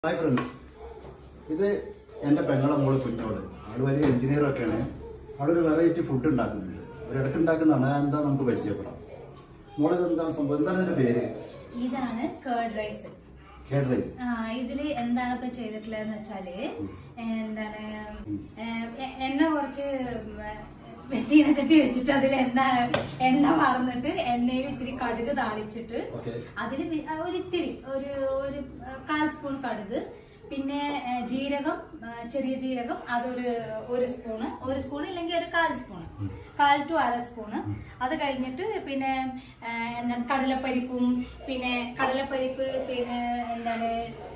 Hi friends ഇത് എൻ്റെ പെങ്ങളെ മോള് കുഞ്ഞോള് അവള് വലിയ എഞ്ചിനീയർ ഒക്കെയാണ് അവളൊരു വെറൈറ്റി ഫുഡ് ഉണ്ടാക്കുന്നുണ്ട് ഒരു ഇടയ്ക്ക് ഉണ്ടാക്കുന്നതാണ് അത് എന്താ നമുക്ക് പരിചയപ്പെടാം മോള് ഇത് എന്താണ് സംഭവം എന്താണ് ഇതിന്റെ പേര് ഇതാണ് കേർഡ് റൈസ് കേഡ് റൈസ് ആ ഇതില് എന്താണ് ഇപ്പൊ ചെയ്തിട്ടുള്ളതെന്ന് വെച്ചാല് എന്താണ് ഏ, എ- എണ്ണ കുറച്ച് ഉം, ചീനച്ചട്ടി വെച്ചിട്ട് അതിൽ എണ്ണ എണ്ണ മറന്നിട്ട് എണ്ണയിൽ ഇത്തിരി കടുക് താളിച്ചിട്ട് ഓക്കെ അതിൽ ഒരു ഇത്തിരി ഒരു ഒരു കാൽ സ്പൂൺ കടുക് പിന്നെ ഏ, ജീരകം ഏ, ചെറിയ ജീരകം അതൊരു ഒരു സ്പൂണ് ഒരു സ്പൂൺ ഇല്ലെങ്കിൽ ഒരു കാൽ സ്പൂണ് കാൽ ടു അര സ്പൂണ് അത് കഴിഞ്ഞിട്ട് പിന്നെ ഏ, എന്താണ് കടലപ്പരിപ്പും പിന്നെ കടലപ്പരിപ്പ് പിന്നെ എന്താണ്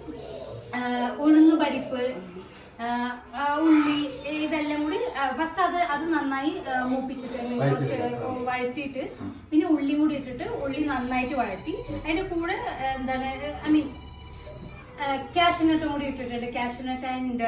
ആ, ഉഴുന്നുപരിപ്പ് ആ, ആ, ഉള്ളി ഇതെല്ലാം കൂടി ഫസ്റ്റ് അത് അത് നന്നായി ആ, മൂപ്പിച്ചിട്ട് I mean, കുറച്ച് വഴറ്റിയിട്ട് പിന്നെ ഉള്ളി കൂടി ഇട്ടിട്ട് ഉള്ളി നന്നായിട്ട് വഴറ്റി അതിന്റെ കൂടെ ആ, എന്താണ് ഐ മീൻ കാഷ്യൂനട്ടും കൂടി ഇട്ടിട്ടുണ്ട് കാഷ്യൂനട്ട് ആൻഡ്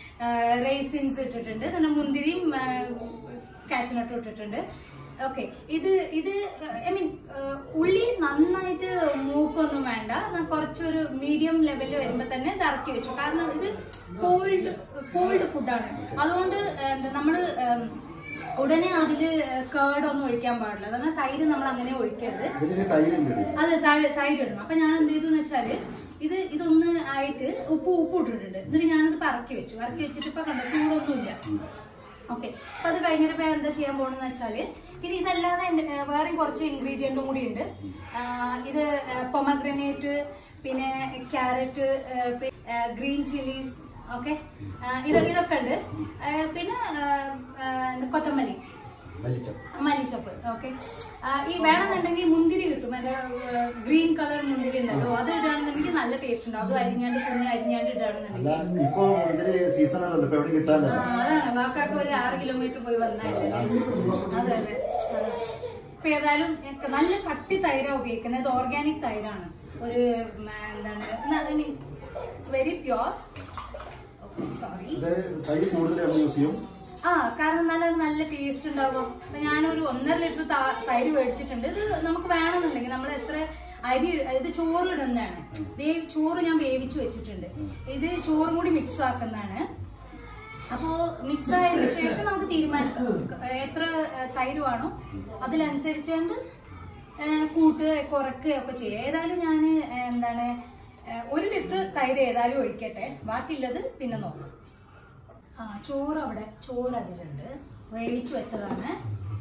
റേസിൻസ് ഇട്ടിട്ടുണ്ട് പിന്നെ മുന്തിരിയും കാഷ്യൂനട്ടും ഇട്ടിട്ടുണ്ട് ഓക്കെ ഇത് ഇത് ഐ മീൻ ഉള്ളി നന്നായിട്ട് മൂക്കൊന്നും വേണ്ട എന്നാ കുറച്ചൊരു മീഡിയം ലെവലിൽ വരുമ്പോ തന്നെ ഇത് ഇറക്കി വെച്ചു കാരണം ഇത് കോൾഡ് കോൾഡ് ഫുഡാണ് അതുകൊണ്ട് എന്താ നമ്മള് ഉം, ഉടനെ അതില് കേടൊന്നും ഒഴിക്കാൻ പാടില്ല അതാണ് തൈര് നമ്മൾ അങ്ങനെ ഒഴിക്കരുത് ഇതിന് തൈരുണ്ട് അത് തൈ- തൈര് ഇടണം അപ്പൊ ഞാൻ എന്ത് ചെയ്തു എന്ന് വെച്ചാല് ഇത് ഇതൊന്ന് ആയിട്ട് ഉപ്പ് ഉപ്പ് ഇട്ടിട്ടുണ്ട് എന്നിട്ട് ഞാനത് പറക്കി വെച്ചു പറക്കി വെച്ചിട്ട് ഇപ്പൊ കണ്ടോ ചൂടൊന്നുമില്ല ഓക്കെ അപ്പൊ അത് കഴിഞ്ഞിട്ട് ഇപ്പൊ ഞാൻ എന്താ ചെയ്യാൻ പോണെന്ന് വെച്ചാല് ഇനി ഇതല്ലാതെ എന്റെ, ഏ, വേറെയും കുറച്ച് ഇൻഗ്രീഡിയന്റും കൂടി ഉണ്ട് ആ, ഇത് പൊമഗ്രനേറ്റ് പിന്നെ ക്യാരറ്റ് ഗ്രീൻ ചില്ലീസ് ഓക്കെ ഇത് ഇതൊക്കെ ഉണ്ട് ഏ, പിന്നെ ആ, ആ, കൊത്തമല്ലി വലിച്ച മല്ലിച്ചപ്പ് ഓക്കെ ഈ വേണമെന്നുണ്ടെങ്കിൽ മുന്തിരി കിട്ടും അത് ഗ്രീൻ കളർ മുന്തിരി ഉണ്ടല്ലോ അത് ഇടുകയാണെന്നുണ്ടെങ്കിൽ നല്ല ടേസ്റ്റ് ഉണ്ടാവും അത് അരിഞ്ഞാണ്ട് കുഞ്ഞ് അരിഞ്ഞാണ്ട് അല്ല ഇടുകയാണെന്നുണ്ടെങ്കിൽ ഇപ്പൊ ഇതിന് സീസൺ അല്ലല്ലോ ഇപ്പൊ എവിടെ ആ, കിട്ടാനല്ലോ അതാണ് വാക്കാക്ക് ഒരു ആറ് കിലോമീറ്റർ പോയി വന്നാലേ അതെ അതെ അതെ. ഇപ്പൊ ഏതായാലും എനിക്ക് നല്ല കട്ടി തൈരാ ഉപയോഗിക്കുന്നത് ഇത് ഓർഗാനിക് തൈരാണ് ഒരു ഉം, എന്താണ് I mean very pure sorry ഇത് തൈര് കൂടുതൽ നമ്മൾ യൂസ് ചെയ്യും ആ കാരണം നല്ല നല്ല ടേസ്റ്റ് ഉണ്ടാവും അപ്പൊ ഞാനൊരു ഒന്നര ലിറ്റർ ത- തൈര് മേടിച്ചിട്ടുണ്ട് ഇത് നമുക്ക് വേണമെന്നുണ്ടെങ്കിൽ നമ്മൾ എത്ര അരി ഇത് ചോറ് ഇടുന്നതാണ് വേ- ചോറ് ഞാൻ വേവിച്ചു വെച്ചിട്ടുണ്ട് ഇത് ചോറും കൂടി മിക്സ് ആക്കുന്നതാണ് അപ്പോ മിക്സ് ആയതിനു ശേഷം നമുക്ക് തീരുമാനിക്കാം എത്ര ഏ, തൈര് വേണോ അതിനനുസരിച്ചുകൊണ്ട് കൂട്ടുക കുറയ്ക്കുക ഒക്കെ ചെയ്യാം ഏതായാലും ഞാൻ എന്താണ് ഏ, ഒരു ലിറ്റർ തൈര് ഏതായാലും ഒഴിക്കട്ടെ ബാക്കിയുള്ളത് പിന്നെ നോക്കാം ആ ചോറ് അവിടെ ചോറ് അതിലുണ്ട് വേവിച്ചു വെച്ചതാണ്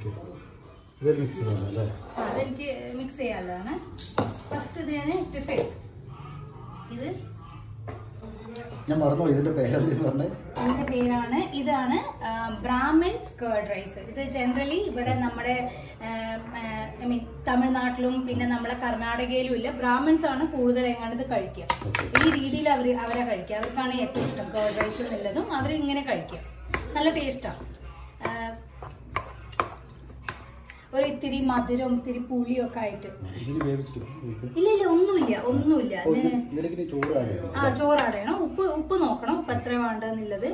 ഇത് മിക്സ് ചെയ്യണം അല്ലേ ആ, അതെനിക്ക് മിക്സ് ചെയ്യാനുള്ളതാണ് ഫസ്റ്റ് ഇത് ഞാൻ ഇട്ടിട്ട് ഇത് ഞാൻ മറന്നു ഇതിന്റെ പേരെന്തെന്ന് പറഞ്ഞേ ഇതിന്റെ പേരാണ് ഇതാണ് ബ്രാഹ്മിൻസ് കേർഡ് റൈസ് ഇത് ജനറലി ഇവിടെ നമ്മുടെ ഐ മീൻ തമിഴ്നാട്ടിലും പിന്നെ നമ്മളെ കർണാടകയിലും ഇല്ല ബ്രാഹ്മിൻസ് ആണ് കൂടുതൽ എങ്ങാണ്ട് ഇത് കഴിക്കുക ഈ രീതിയിൽ അവർ അവരെ കഴിക്കുക അവർക്കാണ് ഏറ്റവും ഇഷ്ടം കേർഡ് റൈസ് എന്നുള്ളതും അവർ ഇങ്ങനെ കഴിക്കുക നല്ല ടേസ്റ്റാണ് ഒരു ഇത്തിരി മധുരം ഇത്തിരി പുളിയും ഒക്കെ ആയിട്ട് ഇതിന് വേവിച്ചിട്ട് ഇല്ല ഇല്ല ഒന്നുമില്ല ഒന്നുമില്ല അതിന് ഇതിലേക്ക് ഇനി ചോറാണ് ആ ചോറാടണം ഉപ്പ് ഉപ്പ് നോക്കണം ഉപ്പ് എത്ര വേണ്ടെന്നുള്ളത്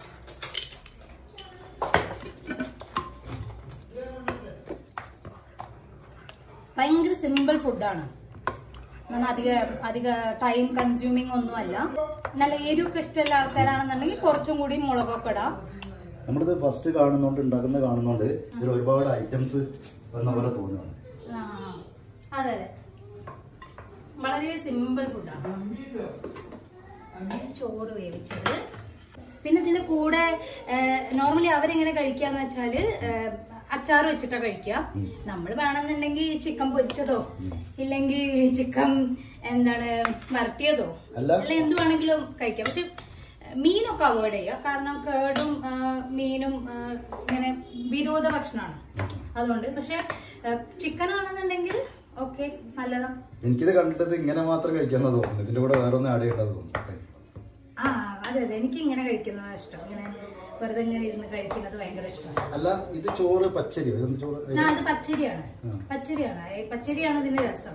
ഭയങ്കര സിമ്പിൾ ഫുഡാണ് എന്നാൽ അധിക അധിക ടൈം കൺസ്യൂമിങ് ഒന്നുമല്ല നല്ല എരിവൊക്കെ ഇഷ്ടമുള്ള ആൾക്കാരാണെന്നുണ്ടെങ്കിൽ കുറച്ചും കൂടി മുളകൊക്കെ ഇടാം നമ്മളിത് ഫസ്റ്റ് കാണുന്നോണ്ട് ഉണ്ടാക്കുന്ന കാണുന്നോണ്ട് ഇതിൽ ഒരുപാട് ഐറ്റംസ് വന്ന പോലെ തോന്നുകയാണ് ആ, അതെ അതെ വളരെ സിമ്പിൾ ഫുഡാണ് ചോറ് വേവിച്ചത് പിന്നെ ഇതിന്റെ കൂടെ നോർമലി അവരെങ്ങനെ കഴിക്കാന്ന് വെച്ചാല് ഏഹ്, അച്ചാർ വെച്ചിട്ടാ കഴിക്കുക നമ്മൾ വേണമെന്നുണ്ടെങ്കിൽ ചിക്കൻ പൊരിച്ചതോ ഇല്ലെങ്കിൽ ചിക്കൻ എന്താണ് വരട്ടിയതോ അല്ല. അല്ല എന്ത് വേണമെങ്കിലും കഴിക്കാം പക്ഷെ മീനൊക്കെ അവോയ്ഡ് ചെയ്യുക കാരണം കേടും ആ, മീനും ആ, ഇങ്ങനെ വിരോധ ഭക്ഷണമാണ് അതുകൊണ്ട് പക്ഷെ ചിക്കൻ ആണെന്നുണ്ടെങ്കിൽ ഓക്കെ നല്ലതാ എനിക്കിത് കണ്ടിട്ട് ഇങ്ങനെ മാത്രം കഴിക്കാന്ന് തോന്നുന്നു ഇതിന്റെ കൂടെ വേറെ ഒന്നും ആഡ് ചെയ്യേണ്ടത് തോന്നുന്നു ആ അതെ അതെ എനിക്ക് ഇങ്ങനെ കഴിക്കുന്നതാണ് ഇഷ്ടം ഇങ്ങനെ വെറുതെ ഇങ്ങനെ ഇരുന്ന് കഴിക്കുന്നത് ഭയങ്കര ഇഷ്ടമാണ് അല്ല ഇത് ചോറ് പച്ചരി ഇതെന്ത് ചോറ് ആ അത് പച്ചരിയാണ് പച്ചരിയാണ് ഈ പച്ചരിയാണ് ഇതിന്റെ രസം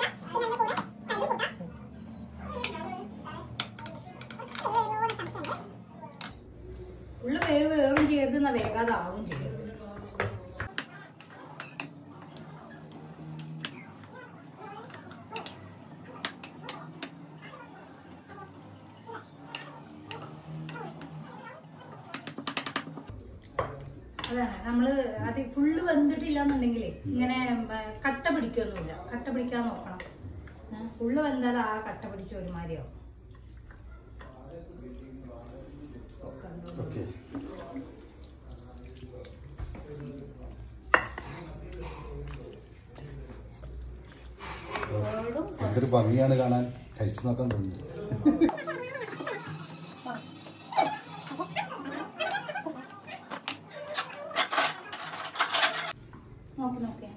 Thank you. വേവ് വേവും ചെയ്യരുത് എന്നാ വേഗാതാവും ചെയ്യരുത് അതാണ് നമ്മള് അത് ഫുള്ള് വെന്തിട്ടില്ല എന്നുണ്ടെങ്കിലേ ഇങ്ങനെ ആ, കട്ട പിടിക്കൊന്നുമില്ല കട്ട പിടിക്കാൻ നോക്കണം ഫുള്ള് വെന്താൽ ആ കട്ട പിടിച്ച ഒരുമാതിരിയാവും ഓക്കെ കേടും എന്തൊരു ഭംഗിയാണ് കാണാൻ കഴിച്ചു നോക്കാൻ തോന്നുന്നു നോക്ക് നോക്കേ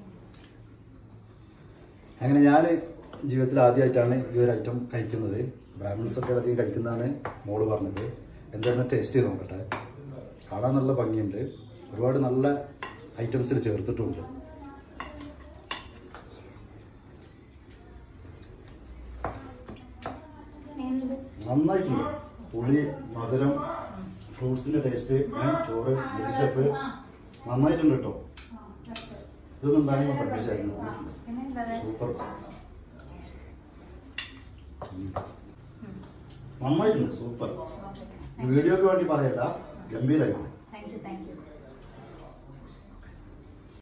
അങ്ങനെ ഞാൻ ജീവിതത്തിൽ ആദ്യമായിട്ടാണ് ഈ ഒരു ഐറ്റം കഴിക്കുന്നത് ബ്രാഹ്മിൺസ് ഒക്കെ അധികം കഴിക്കുന്നതാണ് മോള് പറഞ്ഞത് എന്തായാലും ടേസ്റ്റ് ചെയ്ത് നോക്കട്ടെ കാണാൻ നല്ല ഭംഗിയുണ്ട് ഒരുപാട് നല്ല ഐറ്റംസിൽ ചേർത്തിട്ടുമുണ്ട് എന്ത് നന്നായിട്ടുണ്ട് പുളി മധുരം ഫ്രൂട്ട്സിന്റെ ടേസ്റ്റ് ചോറ് വെജിറ്റപ്പ് നന്നായിട്ടുണ്ട് കേട്ടോ ഇതൊന്നും എന്തായാലും ഞാൻ പഠിപ്പിച്ചായിരുന്നു പിന്നെ എന്താ സൂപ്പർ ഉം. നന്നായിട്ടുണ്ട് സൂപ്പർ ഈ വീഡിയോക്ക് വേണ്ടി പറയല്ല ഗംഭീരായിട്ടുണ്ട് താങ്ക് യു താങ്ക് യു